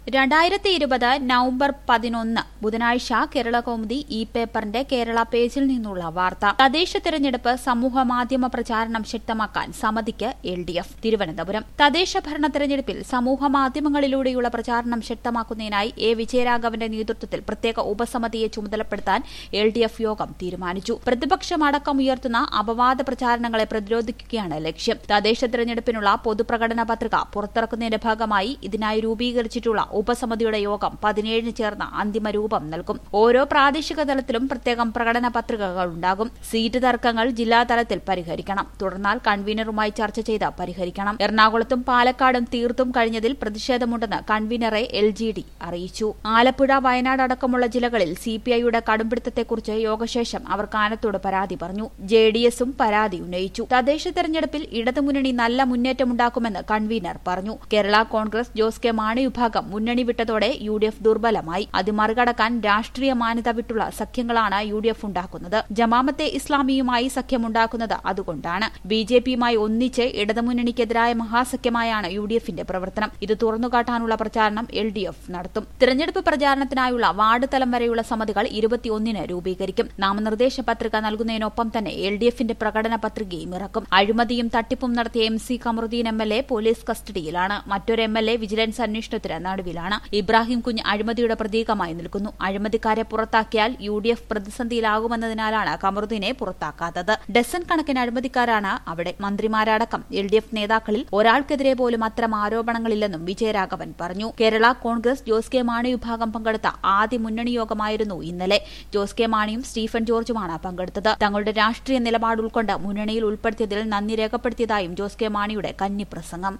രണ്ടായിരത്തി ഇരുപത് നവംബർ പതിനൊന്ന് ബുധനാഴ്ച കേരള കൗമുദി ഇ പേപ്പറിന്റെ കേരള പേജിൽ നിന്നുള്ള വാർത്ത തദ്ദേശ തെരഞ്ഞെടുപ്പ് സമൂഹ മാധ്യമ പ്രചാരണം ശക്തമാക്കാൻ സമിതിക്ക് എൽ ഡി എഫ് തിരുവനന്തപുരം തദ്ദേശ ഭരണ തെരഞ്ഞെടുപ്പിൽ സമൂഹ മാധ്യമങ്ങളിലൂടെയുള്ള പ്രചാരണം ശക്തമാക്കുന്നതിനായി എ വിജയരാഘവന്റെ നേതൃത്വത്തിൽ പ്രത്യേക ഉപസമിതിയെ ചുമതലപ്പെടുത്താൻ എൽ ഡി എഫ് യോഗം തീരുമാനിച്ചു പ്രതിപക്ഷമടക്കം ഉയർത്തുന്ന അപവാദ പ്രചാരണങ്ങളെ പ്രതിരോധിക്കുകയാണ് ലക്ഷ്യം തദ്ദേശ തെരഞ്ഞെടുപ്പിനുള്ള പൊതുപ്രകടന പത്രിക പുറത്തിറക്കുന്നതിന്റെ ഭാഗമായി ഇതിനായി രൂപീകരിച്ചിട്ടുള്ള ഉപസമിതിയുടെ യോഗം പതിനേഴിന് ചേർന്ന് അന്തിമ രൂപം നൽകും ഓരോ പ്രാദേശിക തലത്തിലും പ്രത്യേകം പ്രകടന പത്രികകൾ ഉണ്ടാകും സീറ്റ് തർക്കങ്ങൾ ജില്ലാ തലത്തിൽ പരിഹരിക്കണം തുടർന്നാൽ കൺവീനറുമായി ചർച്ച ചെയ്ത് പരിഹരിക്കണം എറണാകുളത്തും പാലക്കാടും തീർത്തും കഴിഞ്ഞതിൽ പ്രതിഷേധമുണ്ടെന്ന് കൺവീനറെ എൽ ജി ഡി അറിയിച്ചു ആലപ്പുഴ വയനാട് അടക്കമുള്ള ജില്ലകളിൽ സിപിഐയുടെ കടുംപിടുത്തത്തെക്കുറിച്ച് യോഗശേഷം അവർ കാനത്തോട് പരാതി പറഞ്ഞു ജെ ഡി എസും പരാതി ഉന്നയിച്ചു തദ്ദേശ തെരഞ്ഞെടുപ്പിൽ ഇടതുമുന്നണി നല്ല മുന്നേറ്റമുണ്ടാക്കുമെന്ന് കൺവീനർ പറഞ്ഞു കേരള കോൺഗ്രസ് ജോസ് കെ മാണി വിഭാഗം മുന്നണി വിട്ടതോടെ യു ഡി എഫ് ദുർബലമായി അത് മറികടക്കാൻ രാഷ്ട്രീയ മാന്യത വിട്ടുള്ള സഖ്യങ്ങളാണ് യു ഡി എഫ് ഉണ്ടാക്കുന്നത് ജമാമത്തെ ഇസ്ലാമിയുമായി സഖ്യമുണ്ടാക്കുന്നത് അതുകൊണ്ടാണ് ബി ജെ പിയുമായി ഒന്നിച്ച് ഇടതുമുന്നണിക്കെതിരായ മഹാസഖ്യമായാണ് യു ഡി എഫിന്റെ പ്രവർത്തനം ഇത് തുറന്നുകാട്ടാനുള്ള പ്രചാരണം എൽ ഡി എഫ് നടത്തും തിരഞ്ഞെടുപ്പ് പ്രചാരണത്തിനായുള്ള വാർഡ് തലം വരെയുള്ള സമിതികൾ ഇരുപത്തിയൊന്നിന് രൂപീകരിക്കും നാമനിർദ്ദേശ പത്രിക നൽകുന്നതിനൊപ്പം തന്നെ എൽ ഡി എഫിന്റെ പ്രകടന പത്രികയും ഇറക്കും അഴിമതിയും തട്ടിപ്പും നടത്തിയ M C Kamaruddin M L A police കസ്റ്റഡിയിലാണ് മറ്റൊരു എം എൽ എ വിജിലൻസ് അന്വേഷണത്തിന് നടുവിലാണ് ഇബ്രാഹിം കുഞ്ഞ് അഴിമതിയുടെ പ്രതീകമായി നിൽക്കുന്നു അഴിമതിക്കാരെ പുറത്താക്കിയാൽ യു ഡി എഫ് പ്രതിസന്ധിയിലാകുമെന്നതിനാലാണ് കമറുദ്ദീനെ പുറത്താക്കാത്തത് ഡസൻ കണക്കിന് അഴിമതിക്കാരാണ് അവിടെ മന്ത്രിമാരടക്കം എൽ ഡി എഫ് നേതാക്കളിൽ ഒരാൾക്കെതിരെ പോലും അത്തരം ആരോപണങ്ങളില്ലെന്നും വിജയരാഘവൻ പറഞ്ഞു കേരള കോൺഗ്രസ് ജോസ് കെ മാണി വിഭാഗം പങ്കെടുത്ത ആദ്യ മുന്നണി യോഗമായിരുന്നു ഇന്നലെ ജോസ് കെ മാണിയും സ്റ്റീഫൻ ജോർജുമാണ് പങ്കെടുത്തത് തങ്ങളുടെ രാഷ്ട്രീയ നിലപാട് ഉൾക്കൊണ്ട് മുന്നണിയിൽ ഉൾപ്പെടുത്തിയതിൽ നന്ദി രേഖപ്പെടുത്തിയതായും ജോസ് കെ മാണിയുടെ കന്നിപ്രസംഗം